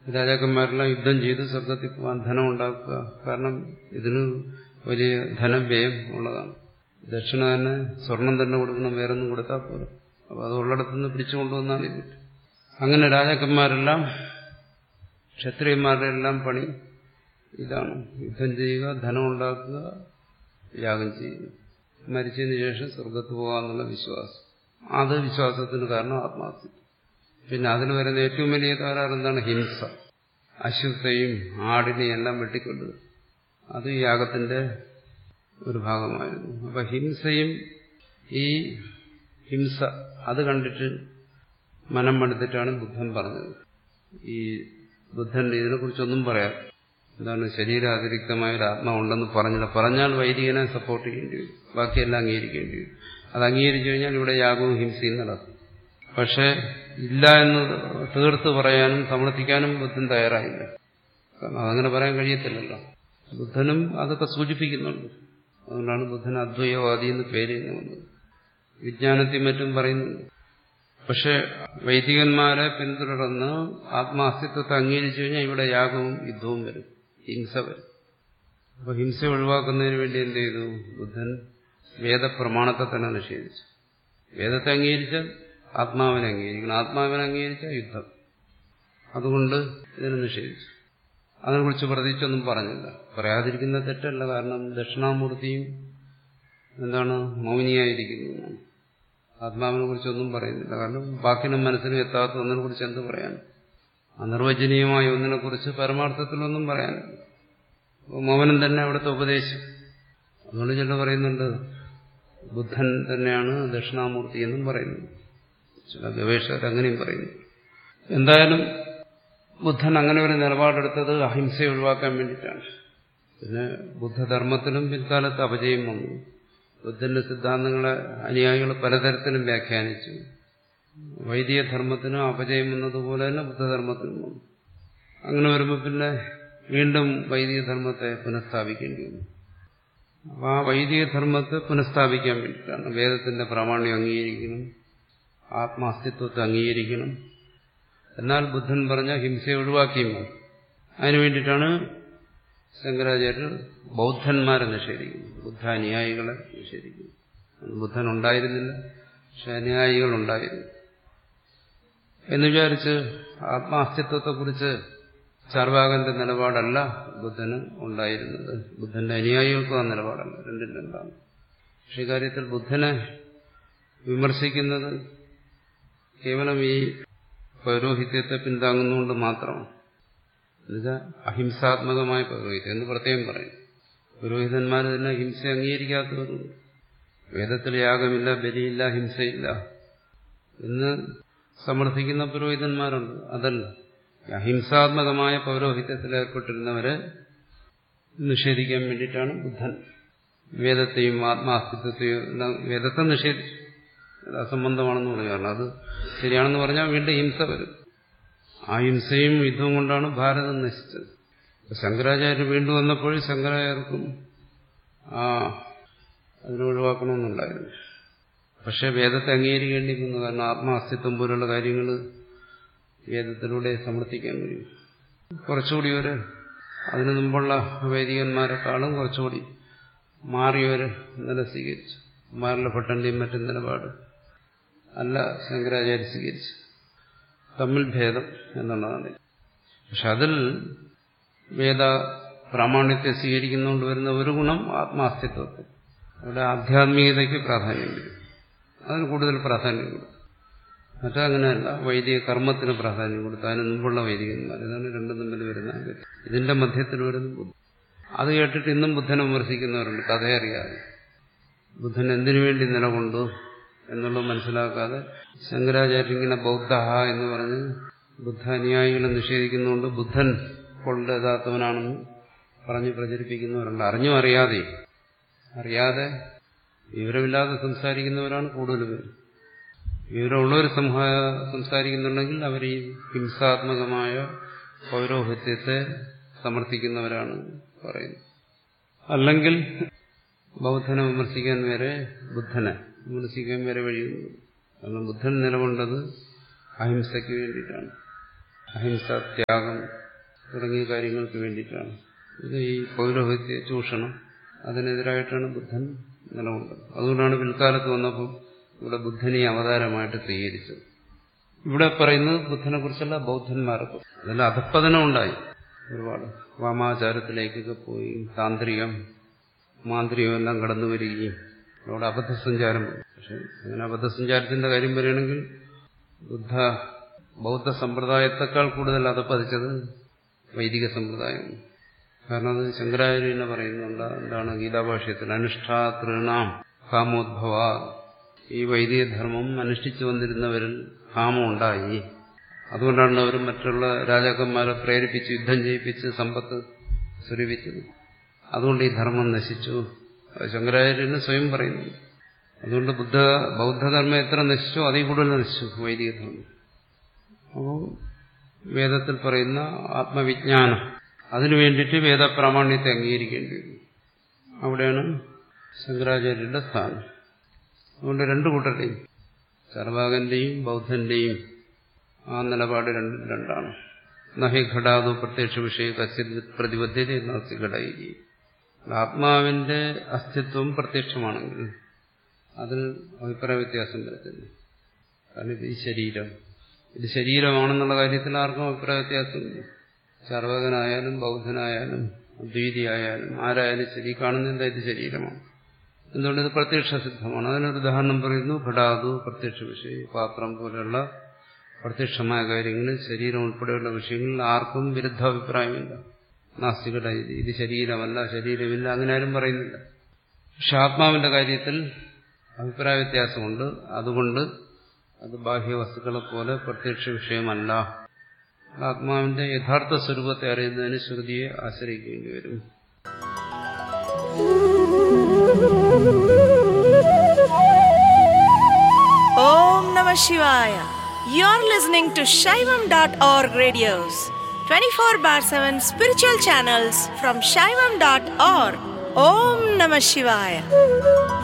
രാജാക്കന്മാരെല്ലാം യുദ്ധം ചെയ്ത് സ്വർഗത്തിൽ പോകാൻ ധനം ഉണ്ടാക്കുക കാരണം ഇതിന് വലിയ ധനവ്യയം ഉള്ളതാണ് ദക്ഷിണ തന്നെ സ്വർണം തന്നെ കൊടുക്കണം വേറൊന്നും കൊടുത്താൽ പോലും അപ്പോൾ അത് ഉള്ളിടത്തുനിന്ന് പിടിച്ചുകൊണ്ടുവന്നാൽ ഇത് അങ്ങനെ രാജാക്കന്മാരെല്ലാം ക്ഷത്രിയന്മാരുടെ എല്ലാം പണി ഇതാണ് യുദ്ധം ചെയ്യുക ധനം ഉണ്ടാക്കുക യാഗം ചെയ്യുക മരിച്ചതിന് ശേഷം സ്വർഗത്ത് പോകാമെന്നുള്ള വിശ്വാസം അത് വിശ്വാസത്തിന് കാരണം ആത്മാർത്ഥിത്വം പിന്നെ അതിന് വരുന്ന ഏറ്റവും വലിയ തകരാറ് എന്താണ് ഹിംസ അശുദ്ധയും ആടിനെയും എല്ലാം വെട്ടിക്കൊല്ലുക അത് ഈ യാഗത്തിന്റെ ഒരു ഭാഗമായിരുന്നു അപ്പൊ ഹിംസയും ഈ ഹിംസ അത് കണ്ടിട്ട് മനം മടുത്തിട്ടാണ് ബുദ്ധൻ പറഞ്ഞത് ഈ ബുദ്ധൻ ഇതിനെക്കുറിച്ചൊന്നും പറയാം എന്താണ് ശരീരാതിരിക്തമായ ഒരു ആത്മാവുണ്ടെന്ന് പറഞ്ഞില്ല പറഞ്ഞാൽ വൈദികനെ സപ്പോർട്ട് ചെയ്യേണ്ടി വരും ബാക്കിയെല്ലാം അംഗീകരിക്കേണ്ടി വരും അത് അംഗീകരിച്ചു കഴിഞ്ഞാൽ ഇവിടെ യാഗവും ഹിംസയും നടക്കും പക്ഷേ ഇല്ല എന്ന് തീർത്ത് പറയാനും സമർത്ഥിക്കാനും ബുദ്ധൻ തയ്യാറായില്ല കാരണം അതങ്ങനെ പറയാൻ കഴിയത്തില്ലല്ലോ ബുദ്ധനും അതൊക്കെ സൂചിപ്പിക്കുന്നുണ്ട് അതുകൊണ്ടാണ് ബുദ്ധൻ അദ്വൈതവാദി എന്ന് പേര് തന്നെ വന്നത് വിജ്ഞാനത്തിൽ മറ്റും പറയുന്നുണ്ട് പക്ഷെ വൈദികന്മാരെ പിന്തുടർന്ന് ആത്മാസ്തിത്വത്തെ അംഗീകരിച്ചു കഴിഞ്ഞാൽ ഇവിടെ യാഗവും യുദ്ധവും വരും ഹിംസ വരും അപ്പൊ ഹിംസ ഒഴിവാക്കുന്നതിന് വേണ്ടി എന്ത് ചെയ്തു ബുദ്ധൻ വേദപ്രമാണത്തെ തന്നെ നിഷേധിച്ചു വേദത്തെ അംഗീകരിച്ചാൽ ആത്മാവിനെ അംഗീകരിക്കണം ആത്മാവിനെ അംഗീകരിച്ചാൽ യുദ്ധം അതുകൊണ്ട് ഇതിനെ നിഷേധിച്ചു അതിനെക്കുറിച്ച് പ്രത്യേകിച്ചൊന്നും പറഞ്ഞില്ല പറയാതിരിക്കുന്ന തെറ്റല്ല കാരണം ദക്ഷിണാമൂർത്തിയും എന്താണ് മൗനിയായിരിക്കുന്നു ആത്മാവിനെ കുറിച്ചൊന്നും പറയുന്നില്ല കാരണം ബാക്കിനും മനസ്സിനും എത്താത്ത ഒന്നിനെ കുറിച്ച് എന്ത് പറയാൻ അനിർവചനീയമായ ഒന്നിനെ കുറിച്ച് പരമാർത്ഥത്തിലൊന്നും പറയാനില്ല മൗനം തന്നെ അവിടുത്തെ ഉപദേശം അതുകൊണ്ട് ചില പറയുന്നുണ്ട് ബുദ്ധൻ തന്നെയാണ് ദക്ഷിണാമൂർത്തി എന്നും പറയുന്നു ചില ഗവേഷകർ അങ്ങനെയും പറയുന്നു എന്തായാലും ബുദ്ധൻ അങ്ങനെ ഒരു നിലപാടെടുത്തത് അഹിംസയെ ഒഴിവാക്കാൻ വേണ്ടിയിട്ടാണ് പിന്നെ ബുദ്ധധർമ്മത്തിലും പിൽക്കാലത്ത് അപജയം വന്നു ബുദ്ധന്റെ സിദ്ധാന്തങ്ങളെ അനുയായികൾ പലതരത്തിലും വ്യാഖ്യാനിച്ചു വൈദിക ധർമ്മത്തിനും അപജയം വന്നതുപോലെ തന്നെ ബുദ്ധധർമ്മത്തിനും വന്നു അങ്ങനെ വരുമ്പോൾ പിന്നെ വീണ്ടും വൈദിക ധർമ്മത്തെ പുനഃസ്ഥാപിക്കേണ്ടി വന്നു അപ്പോൾ ആ വൈദിക ധർമ്മത്തെ പുനഃസ്ഥാപിക്കാൻ വേണ്ടിയിട്ടാണ് വേദത്തിന്റെ പ്രാമാണ്യം അംഗീകരിക്കണം ആത്മാസ്തിത്വത്തെ അംഗീകരിക്കണം എന്നാൽ ബുദ്ധൻ പറഞ്ഞ ഹിംസയെ ഒഴിവാക്കിയും വേണം അതിനു വേണ്ടിയിട്ടാണ് ശങ്കരാചാര്യർ ബൗദ്ധന്മാരെ നിഷേധിക്കുന്നു ബുദ്ധ അനുയായികളെ നിഷേധിക്കുന്നു ബുദ്ധൻ ഉണ്ടായിരുന്നില്ല പക്ഷെ അനുയായികൾ ഉണ്ടായിരുന്നു എന്ന് വിചാരിച്ച് ആത്മാസ്തിത്വത്തെക്കുറിച്ച് ചാർവാകന്റെ നിലപാടല്ല ബുദ്ധന് ഉണ്ടായിരുന്നത് ബുദ്ധന്റെ അനുയായികൾക്കും ആ നിലപാടല്ല രണ്ടും രണ്ടാണ് പക്ഷെ ഇക്കാര്യത്തിൽ ബുദ്ധനെ വിമർശിക്കുന്നത് കേവലം ഈ പൗരോഹിത്യത്തെ പിന്താങ്ങുന്നതുകൊണ്ട് മാത്രമാണ് എന്നുവെച്ചാൽ അഹിംസാത്മകമായ പൗരോഹിത്യം എന്ന് പ്രത്യേകം പറയും പുരോഹിതന്മാർ തന്നെ ഹിംസ അംഗീകരിക്കാത്തവരുണ്ട് വേദത്തിൽ യാഗമില്ല ബലിയില്ല ഹിംസയില്ല എന്ന് സമർത്ഥിക്കുന്ന പുരോഹിതന്മാരുണ്ട് അതല്ല അഹിംസാത്മകമായ പൗരോഹിത്യത്തിൽ ഏർപ്പെട്ടിരുന്നവരെ നിഷേധിക്കാൻ വേണ്ടിയിട്ടാണ് ബുദ്ധൻ വേദത്തെയും ആത്മാസ്തിത്വത്തെയും എല്ലാം വേദത്തെ നിഷേധിച്ചു അത് അസംബന്ധമാണെന്ന് പറയും കാരണം അത് ശരിയാണെന്ന് പറഞ്ഞാൽ വീണ്ടും ഹിംസ വരും ആ ഹിംസയും യുദ്ധവും കൊണ്ടാണ് ഭാരതം നശിച്ചത് ശങ്കരാചാര്യർ വീണ്ടും വന്നപ്പോൾ ശങ്കരാചാര്യർക്കും ആ അതിനെ ഒഴിവാക്കണമെന്നുണ്ടായിരുന്നു പക്ഷെ വേദത്തെ അംഗീകരിക്കേണ്ടി വന്നു കാരണം ആത്മാസ്തിത്വം പോലുള്ള കാര്യങ്ങൾ വേദത്തിലൂടെ സമർത്ഥിക്കാൻ കഴിയും കുറച്ചുകൂടി ഒരു അതിനു മുമ്പുള്ള വൈദികന്മാരെക്കാളും കുറച്ചുകൂടി മാറിയൊരു നില സ്വീകരിച്ചു കുമാരല ഭട്ടന്റെയും മറ്റും നിലപാട് അല്ല ശങ്കരാചാര്യ സ്വീകരിച്ചു തമ്മിൽ ഭേദം എന്നുള്ളതാണ് പക്ഷെ അതിൽ വേദ പ്രാമാണ്യത്തെ സ്വീകരിക്കുന്നതുകൊണ്ട് വരുന്ന ഒരു ഗുണം ആത്മാസ്തിത്വത്തെ അവിടെ ആധ്യാത്മികതയ്ക്ക് പ്രാധാന്യം വരും അതിന് കൂടുതൽ പ്രാധാന്യം കൊടുക്കും മറ്റങ്ങനെയല്ല വൈദിക കർമ്മത്തിന് പ്രാധാന്യം കൊടുത്തു അതിന് മുമ്പുള്ള വൈദികന്മാർ ഇതാണ് രണ്ടും തമ്മിൽ വരുന്ന ഇതിന്റെ മധ്യത്തിൽ വരുന്ന ബുദ്ധൻ അത് കേട്ടിട്ട് ഇന്നും ബുദ്ധനെ വിമർശിക്കുന്നവരുണ്ട് കഥയറിയാതെ ബുദ്ധൻ എന്തിനു വേണ്ടി നിലകൊണ്ടു എന്നുള്ളത് മനസ്സിലാക്കാതെ ശങ്കരാചാര്യ ഇങ്ങനെ ബൗദ്ധ എന്ന് പറഞ്ഞ് ബുദ്ധ അനുയായികളെ നിഷേധിക്കുന്നുകൊണ്ട് ബുദ്ധൻ കൊള്ളരുതാത്തവനാണെന്ന് പറഞ്ഞ് പ്രചരിപ്പിക്കുന്നവരുണ്ട് അറിഞ്ഞും അറിയാതെ അറിയാതെ വിവരമില്ലാതെ സംസാരിക്കുന്നവരാണ് കൂടുതൽ പേര് വിവരമുള്ളവർ സംസാരിക്കുന്നുണ്ടെങ്കിൽ അവർ ഈ ഹിംസാത്മകമായ പൗരോഹിത്യത്തെ സമർത്ഥിക്കുന്നവരാണ് പറയുന്നത് അല്ലെങ്കിൽ ബൗദ്ധനെ വിമർശിക്കാൻ വരെ ബുദ്ധനെ വിമർശിക്കാൻ വരെ വഴിയുണ്ട് കാരണം ബുദ്ധൻ നിലകൊണ്ടത് അഹിംസയ്ക്ക് വേണ്ടിയിട്ടാണ് അഹിംസ ത്യാഗം തുടങ്ങിയ കാര്യങ്ങൾക്ക് വേണ്ടിയിട്ടാണ് ഇത് ഈ പൗരോഹിത്യ ചൂഷണം അതിനെതിരായിട്ടാണ് ബുദ്ധൻ നിലകൊണ്ടത് അതുകൊണ്ടാണ് പിൽക്കാലത്ത് വന്നപ്പോൾ ഇവിടെ ബുദ്ധനെ അവതാരമായിട്ട് സ്വീകരിച്ചത് ഇവിടെ പറയുന്നത് ബുദ്ധനെ കുറിച്ചല്ല ബൗദ്ധന്മാർക്ക് അതിൽ അധപ്പതനം ഉണ്ടായി ഒരുപാട് വാമാചാരത്തിലേക്കൊക്കെ പോയി താന്ത്രികം മാന്ത്രികം എല്ലാം കടന്നു വരികയും അവിടെ അബദ്ധസഞ്ചാരം പക്ഷെ അങ്ങനെ അബദ്ധസഞ്ചാരത്തിന്റെ കാര്യം പറയുകയാണെങ്കിൽ ബുദ്ധ ബൗദ്ധ സമ്പ്രദായത്തെക്കാൾ കൂടുതൽ അധപ്പതിച്ചത് വൈദിക സമ്പ്രദായം കാരണം അത് ശങ്കരാചാര്യ പറയുന്നുണ്ട് എന്താണ് ഗീതാഭാഷ്യത്തിൽ അനുഷ്ഠാ തൃണാം കാമോദ്ഭവ ഈ വൈദിക ധർമ്മം അനുഷ്ഠിച്ചു വന്നിരുന്നവരിൽ കാമം ഉണ്ടായി അതുകൊണ്ടാണ് അവർ മറ്റുള്ള രാജാക്കന്മാരെ പ്രേരിപ്പിച്ച് യുദ്ധം ചെയ്യിപ്പിച്ച് സമ്പത്ത് സ്വരൂപിച്ചത് അതുകൊണ്ട് ഈ ധർമ്മം നശിച്ചു ശങ്കരാചാര്യന് സ്വയം പറയുന്നു അതുകൊണ്ട് ബുദ്ധ ബൗദ്ധധർമ്മം എത്ര നശിച്ചോ അതിൽ കൂടുതൽ നശിച്ചു വൈദിക ധർമ്മം അപ്പോൾ വേദത്തിൽ പറയുന്ന ആത്മവിജ്ഞാനം അതിനു വേണ്ടിയിട്ട് വേദപ്രാമാണ്യത്തെ അംഗീകരിക്കേണ്ടി വരും അവിടെയാണ് ശങ്കരാചാര്യരുടെ സ്ഥാനം അതുകൊണ്ട് രണ്ടു കൂട്ടരുടെയും ചർവാകന്റെയും ബൗദ്ധന്റെയും ആ നിലപാട് രണ്ടും രണ്ടാണ് നഹി ഘടാതു പ്രത്യക്ഷ വിഷയ കശ്യത് പ്രതിബദ്ധത നാസ്തി ഘടായി ആത്മാവിന്റെ അസ്തിത്വം പ്രത്യക്ഷമാണെങ്കിൽ അതിൽ അഭിപ്രായ വ്യത്യാസം വരത്തില്ല കാരണം ഇത് ഈ ശരീരം ഇത് ശരീരമാണെന്നുള്ള കാര്യത്തിൽ ആർക്കും അഭിപ്രായ വ്യത്യാസമില്ല ചർവകനായാലും ബൗദ്ധനായാലും അദ്വൈതിയായാലും ആരായാലും ശരി കാണുന്ന ഇത് ശരീരമാണ് എന്തുകൊണ്ട് ഇത് പ്രത്യക്ഷ സിദ്ധമാണ് അതിനൊരു ഉദാഹരണം പറയുന്നു ഘടാതു പ്രത്യക്ഷ വിഷയം പാത്രം പോലെയുള്ള പ്രത്യക്ഷമായ കാര്യങ്ങളിൽ ശരീരം ഉൾപ്പെടെയുള്ള വിഷയങ്ങളിൽ ആർക്കും വിരുദ്ധാഭിപ്രായമില്ല നാസ്തികട ഇത് ശരീരമല്ല ശരീരമില്ല അങ്ങനെ ആരും പറയുന്നില്ല പക്ഷെ ആത്മാവിന്റെ കാര്യത്തിൽ അഭിപ്രായ വ്യത്യാസമുണ്ട് അതുകൊണ്ട് അത് ബാഹ്യവസ്തുക്കളെ പോലെ പ്രത്യക്ഷ വിഷയമല്ല ആത്മാവിന്റെ യഥാർത്ഥ സ്വരൂപത്തെ അറിയുന്നതിന് ശ്രുതിയെ ആശ്രയിക്കേണ്ടി വരും Om Namah Shivaya. You're listening to Shaivam.org radios, 24 bar 7 spiritual channels from Shaivam.org. Om Namah Shivaya.